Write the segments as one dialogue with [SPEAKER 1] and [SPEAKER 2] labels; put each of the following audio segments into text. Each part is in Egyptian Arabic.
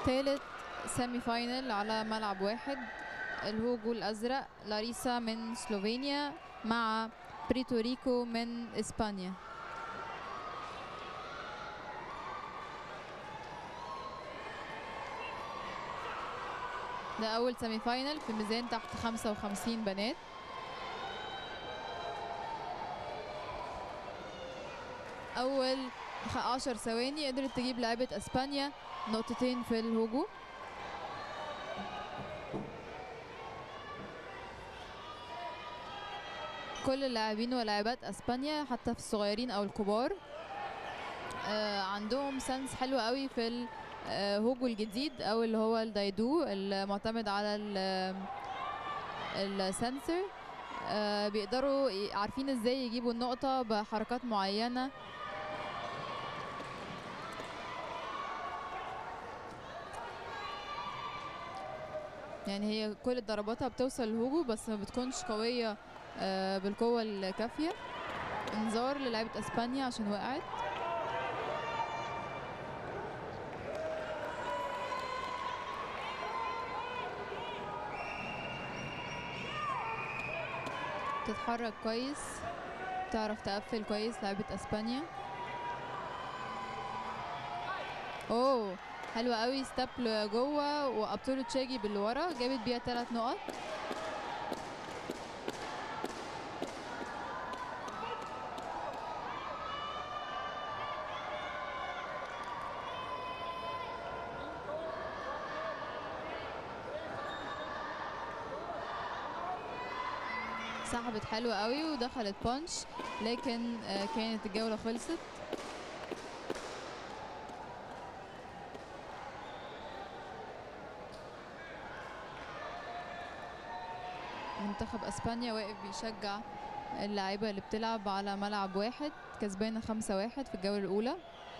[SPEAKER 1] ثالث سيمي فاينل على ملعب واحد الهوجو الأزرق لاريسا من سلوفينيا مع بريتوريكو من إسبانيا ده أول سيمي فاينل في ميزان تحت 55 بنات أول 10 ثواني قدرت تجيب لعيبة أسبانيا نقطتين في الهجوم كل اللاعبين ولاعبات اسبانيا حتى في الصغيرين او الكبار آه عندهم سنس حلو قوي في الهوجو الجديد او اللي هو الدايدو المعتمد على السنسور آه بيقدروا عارفين ازاي يجيبوا النقطة بحركات معينة يعني هي كل ضرباتها بتوصل للهوجو بس ما بتكونش قوية آه بالقوة الكافية انذار للعيبة اسبانيا عشان وقعت تتحرك كويس تعرف تقفل كويس لعيبة اسبانيا اوه حلوة قوي ستاب لجوه وابطولو تشاجي باللي ورا جابت بيها ثلاث نقط سحبت حلوة قوي ودخلت بانش لكن آه كانت الجولة خلصت منتخب اسبانيا واقف بيشجع اللعيبة اللي بتلعب على ملعب واحد كسبانة خمسة واحد في الجولة الأولى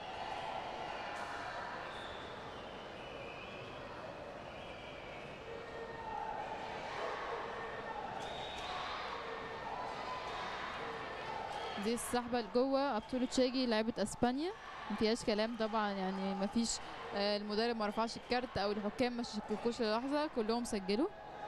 [SPEAKER 1] دي السحبة لجوه ابطولة تشاجي لعيبة اسبانيا مفيهاش كلام طبعا يعني مفيش آه المدرب ما رفعش الكارت او الحكام ما شككوش للحظة كلهم سجلوا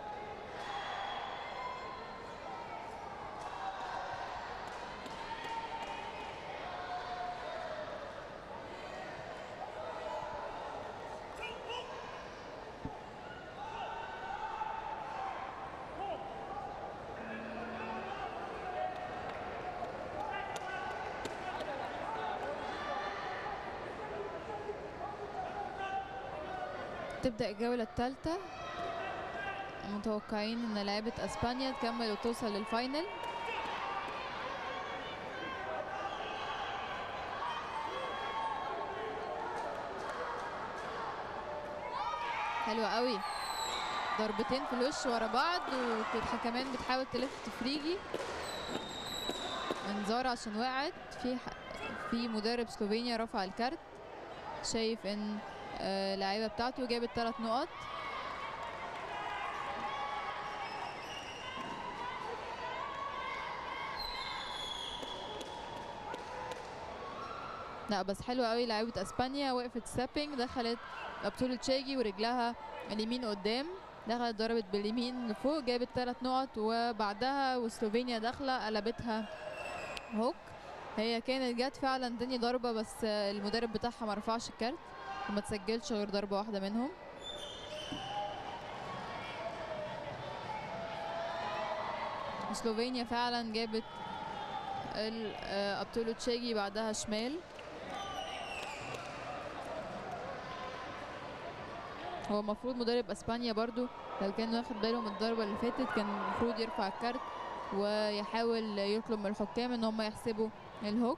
[SPEAKER 1] تبدأ الجولة الثالثة متوقعين ان لعيبة اسبانيا تكمل وتوصل للفاينل حلوة قوي ضربتين في الوش ورا بعض وكانت كمان بتحاول تلف تفريجي انذار عشان وقعت في في مدرب سلوفينيا رفع الكارت شايف ان اللعيبه بتاعته جابت ثلاث نقط لا بس حلوه قوي لعيبه اسبانيا وقفت سابينج دخلت بطولة تشاجي ورجلها اليمين قدام دخلت ضربت باليمين لفوق جابت ثلاث نقط وبعدها وسلوفينيا داخله قلبتها هوك هي كانت جت فعلا تاني ضربه بس المدرب بتاعها ما رفعش الكارت وما تسجلش غير ضربه واحده منهم سلوفينيا فعلا جابت ابطولو تشاجي بعدها شمال هو المفروض مدرب اسبانيا برضو لو كان واخد باله من الضربه اللي فاتت كان المفروض يرفع الكارت ويحاول يطلب من الحكام ان هم يحسبوا الهوك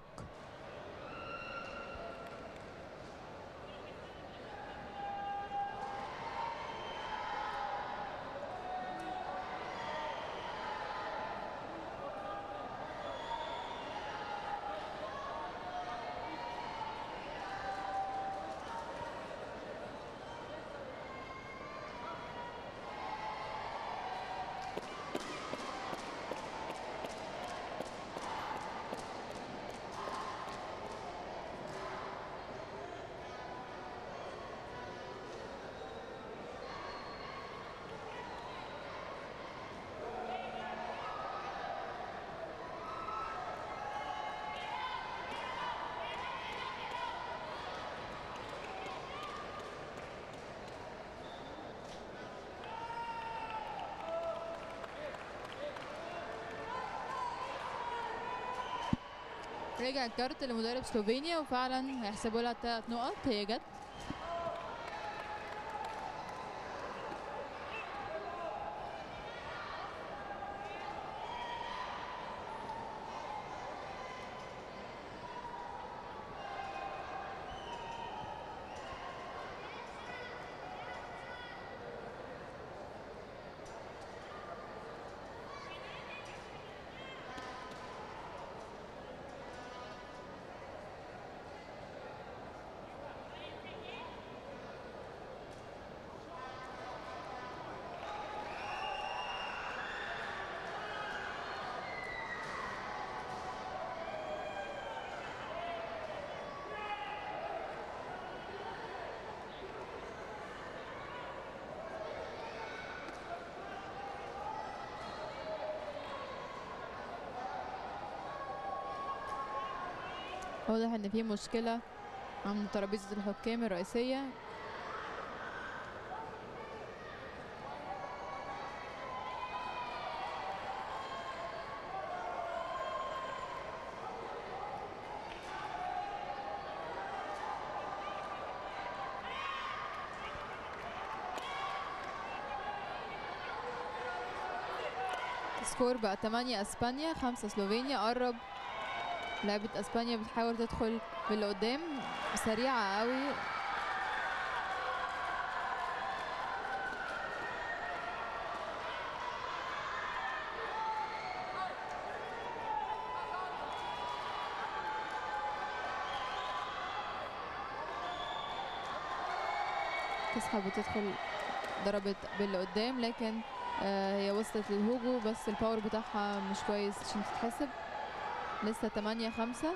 [SPEAKER 1] رجع الكارت لمدرب سلوفينيا وفعلا هيحسبوا لها ثلاث نقط هي جت واضح ان في مشكلة عند ترابيزة الحكام الرئيسية سكور بقى 8 اسبانيا 5 سلوفينيا قرب لعبة اسبانيا بتحاول تدخل باللي قدام سريعة قوي تسحب وتدخل ضربت باللي قدام لكن آه هي وصلت للهوجو بس الباور بتاعها مش كويس عشان تتحسب لسه 8 5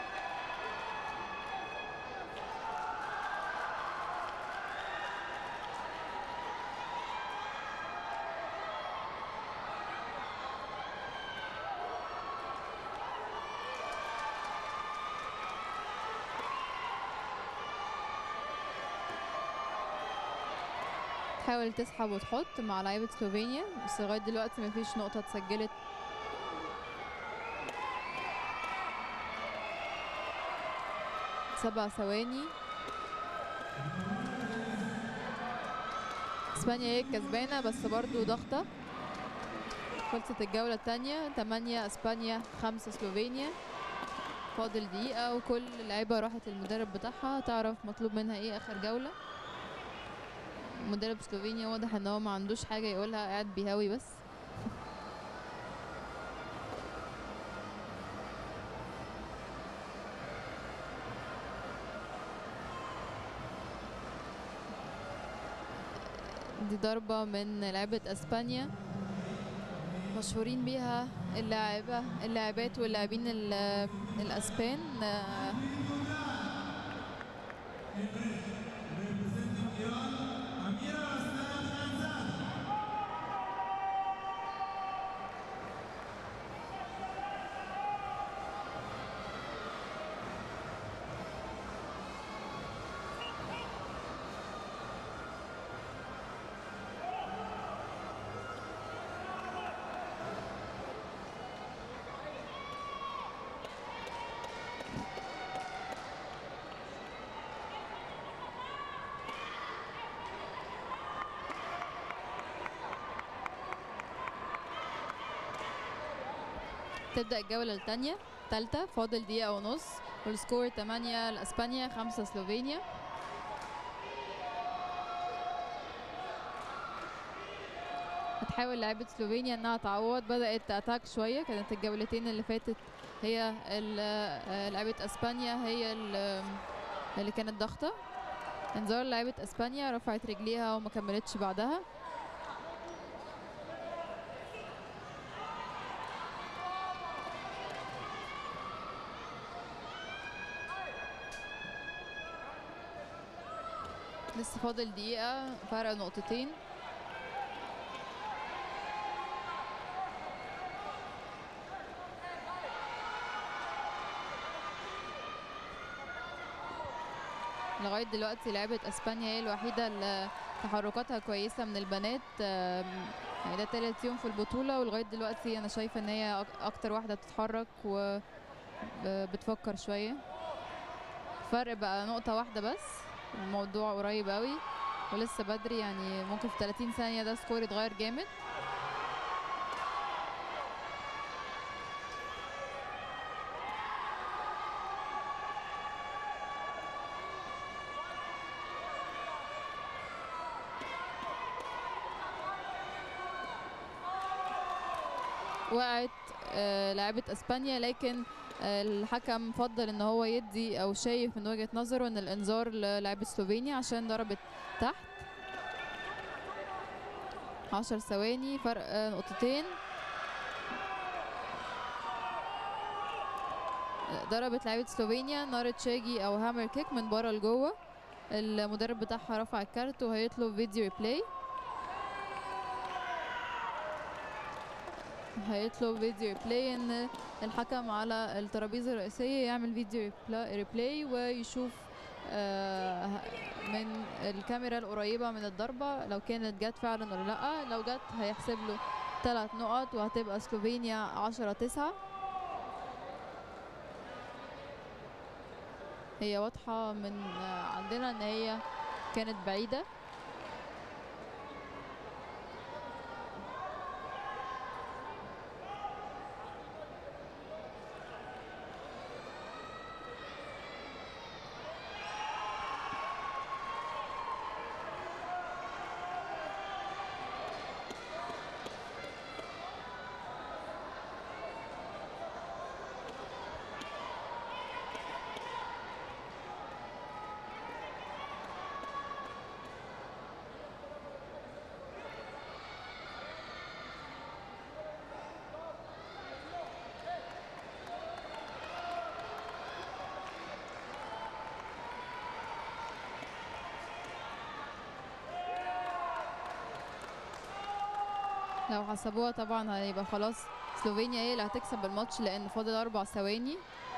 [SPEAKER 1] تحاول تسحب وتحط مع لعيبة سلوفينيا بس لغاية دلوقتي مفيش نقطة اتسجلت سبع ثواني اسبانيا هي الكسبانة بس برضو ضغطة خلصت الجولة التانية تمانية اسبانيا خمسة سلوفينيا فاضل دقيقة وكل لعيبة راحت المدرب بتاعها تعرف مطلوب منها ايه اخر جولة مدرب سلوفينيا واضح ان هو ما عندوش حاجة يقولها قاعد بيهاوي بس دي ضربة من لعبة اسبانيا مشهورين بيها اللاعبة اللاعبات واللاعبين ال- الاسبان آه، تبدأ الجولة الثانية الثالثة فاضل دقيقة ونص والسكور 8 لأسبانيا 5 سلوفينيا هتحاول لعيبة سلوفينيا انها تعوض بدأت تأتاك شوية كانت الجولتين اللي فاتت هي ال- آه، لعيبة اسبانيا هي ال- اللي كانت ضاغطة انذار لعيبة اسبانيا رفعت رجليها وما كملتش بعدها لسه فاضل دقيقة فرق نقطتين لغاية دلوقتي لعبة اسبانيا هي الوحيدة اللي تحركاتها كويسة من البنات آم، يعني ده تالت يوم في البطولة ولغاية دلوقتي انا شايفة ان هي أك- اكتر واحدة بتتحرك و ب- بتفكر شويه فرق بقى نقطه واحده بس الموضوع قريب قوي ولسه بدري يعني ممكن في 30 ثانيه ده سكور يتغير جامد وقعت آه، لاعبة اسبانيا لكن آه، الحكم فضل ان هو يدي او شايف من وجهة نظره ان الانذار للاعبة سلوفينيا عشان ضربت تحت عشر ثواني فرق آه، نقطتين ضربت لعيبة سلوفينيا نار تشاجي او هامر كيك من بره لجوه المدرب بتاعها رفع الكارت وهيطلب فيديو ريبلاي هيطلب فيديو ريبلاي ان الحكم على الترابيزه الرئيسيه يعمل فيديو ريبلا- ريبلاي ويشوف آه، من الكاميرا القريبه من الضربه لو كانت جت فعلا ولا لا لو جت هيحسب له ثلاث نقط وهتبقى سلوفينيا 10 9 هي واضحه من آه، عندنا ان هي كانت بعيده لو حسبوها طبعا هيبقى خلاص سلوفينيا هي اللي هتكسب الماتش لان فاضل اربع ثواني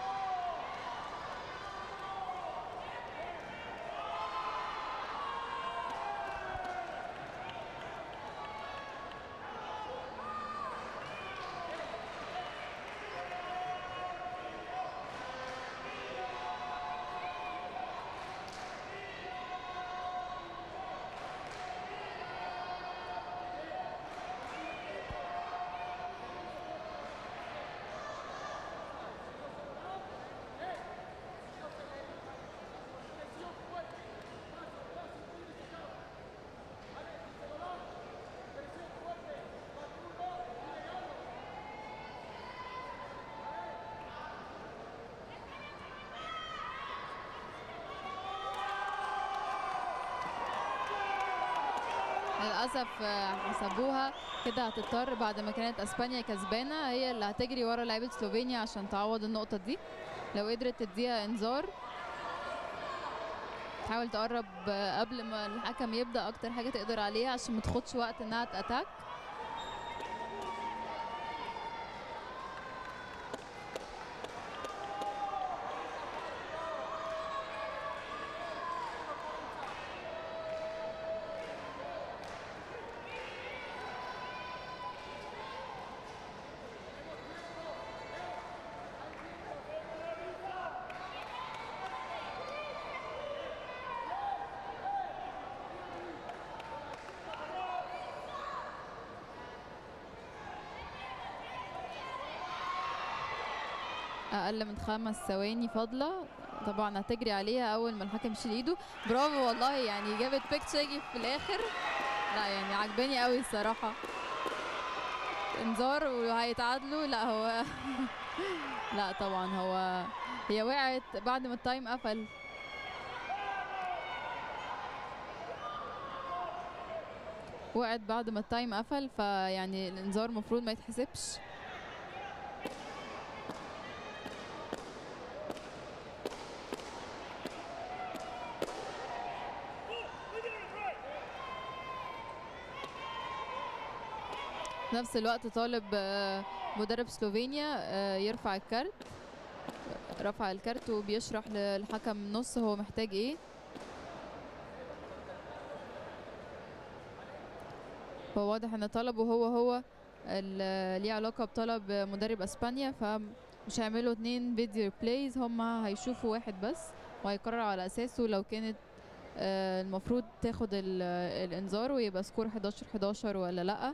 [SPEAKER 1] للاسف آه، حسبوها كده هتضطر بعد ما كانت اسبانيا كسبانه هي اللي هتجري ورا لعيبه سلوفينيا عشان تعوض النقطه دي لو قدرت تديها انذار تحاول تقرب آه، قبل ما الحكم يبدا اكتر حاجه تقدر عليها عشان ما تاخدش وقت انها تاتاك اقل من خمس ثواني فاضله طبعا هتجري عليها اول ما الحكم يشيل ايده برافو والله يعني جابت بيك تشاجي في الاخر لا يعني عجباني قوي الصراحه انذار وهيتعادلوا لا هو لا طبعا هو هي وقعت بعد ما التايم قفل وقعت بعد ما التايم قفل فيعني الانذار المفروض ما يتحسبش في نفس الوقت طالب آه، مدرب سلوفينيا آه، يرفع الكارت رفع الكارت وبيشرح للحكم نص هو محتاج ايه هو واضح ان طلبه هو هو ال- ليه علاقة بطلب مدرب اسبانيا ف مش هيعملوا اتنين فيديو بلايز هما هيشوفوا واحد بس وهيقرروا على اساسه لو كانت آه، المفروض تاخد ال- الانذار ويبقى سكور 11 11 ولا لا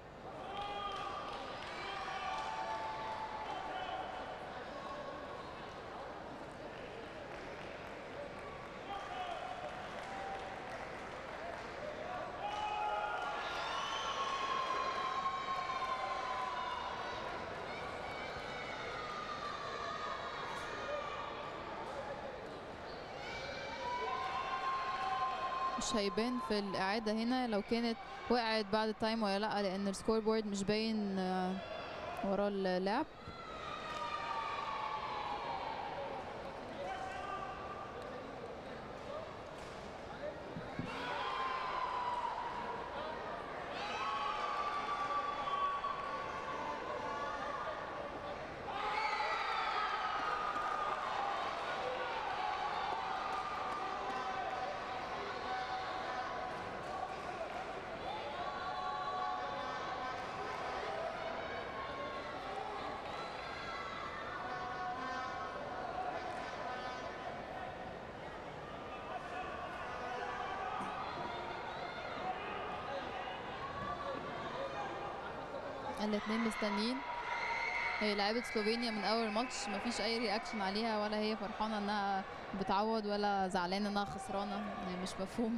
[SPEAKER 1] مش هيبان في الإعادة هنا لو كانت وقعت بعد التايم ولا لأ لأن السكور بورد مش باين آه، ورا اللعب الاتنين مستنيين هي لعيبة سلوفينيا من أول الماتش مفيش أي رياكشن عليها ولا هي فرحانة إنها بتعوض ولا زعلانة إنها خسرانة يعني مش مفهوم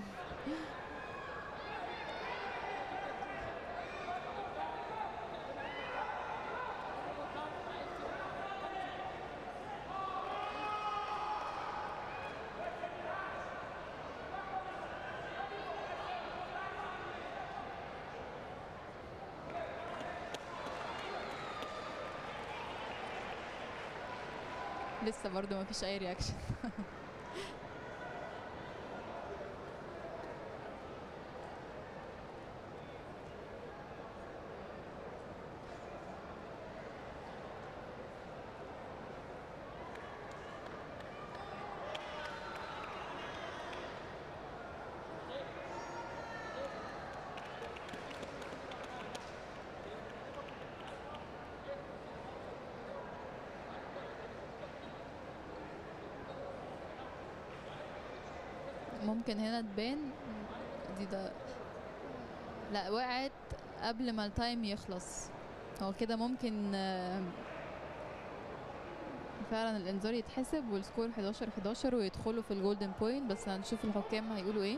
[SPEAKER 1] لسه برضو مفيش أي رياكشن ممكن هنا تبان دي ده لا وقعت قبل ما التايم يخلص هو كده ممكن آه، فعلا الانذار يتحسب والسكور 11 11 ويدخلوا في الجولدن بوينت بس هنشوف الحكام هيقولوا ايه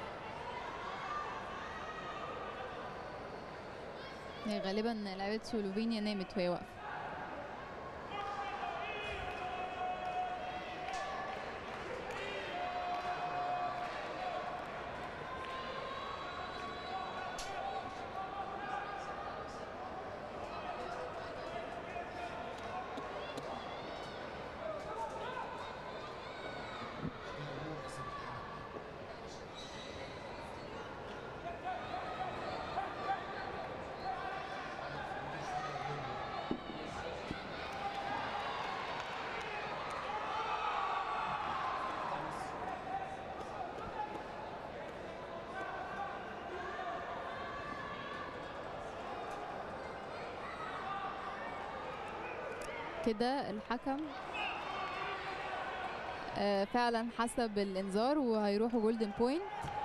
[SPEAKER 1] هي غالبا لعيبة سلوفينيا نامت وهي واقفة كده الحكم آه، فعلا حسب الانذار وهيروحوا جولدن بوينت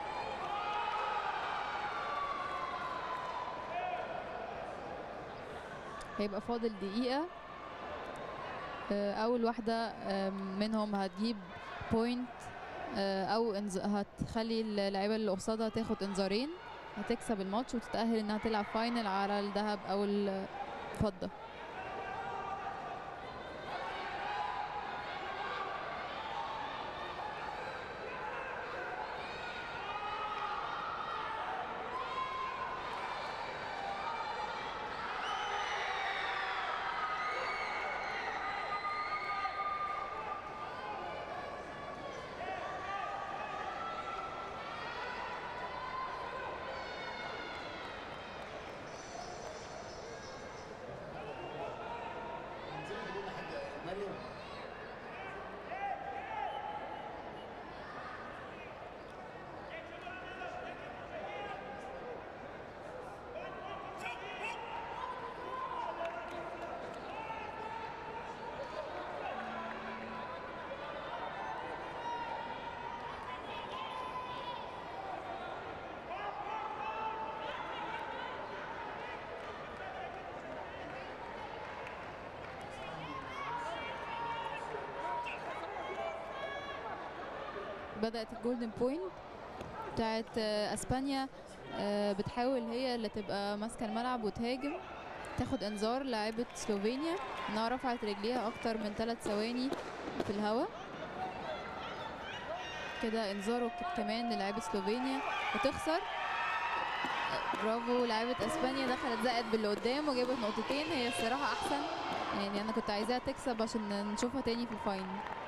[SPEAKER 1] هيبقى فاضل دقيقة آه، أول واحدة آه، منهم هتجيب بوينت أو إنز- هتخلي اللعيبة اللي قصادها تاخد إنذارين هتكسب الماتش وتتأهل إنها تلعب فاينل على الذهب أو الفضة بدات الجولدن بوينت بتاعت آه، اسبانيا آه، بتحاول هي اللي تبقى ماسكه الملعب وتهاجم تاخد انذار لاعبة سلوفينيا انها رفعت رجليها اكتر من ثلاث ثواني في الهواء كده انذار وك- كمان للاعيبة سلوفينيا وتخسر آه، برافو لاعيبة اسبانيا دخلت زقت باللي قدام وجابت نقطتين هي الصراحة احسن يعني انا كنت عايزاها تكسب عشان نشوفها تاني في الفاينل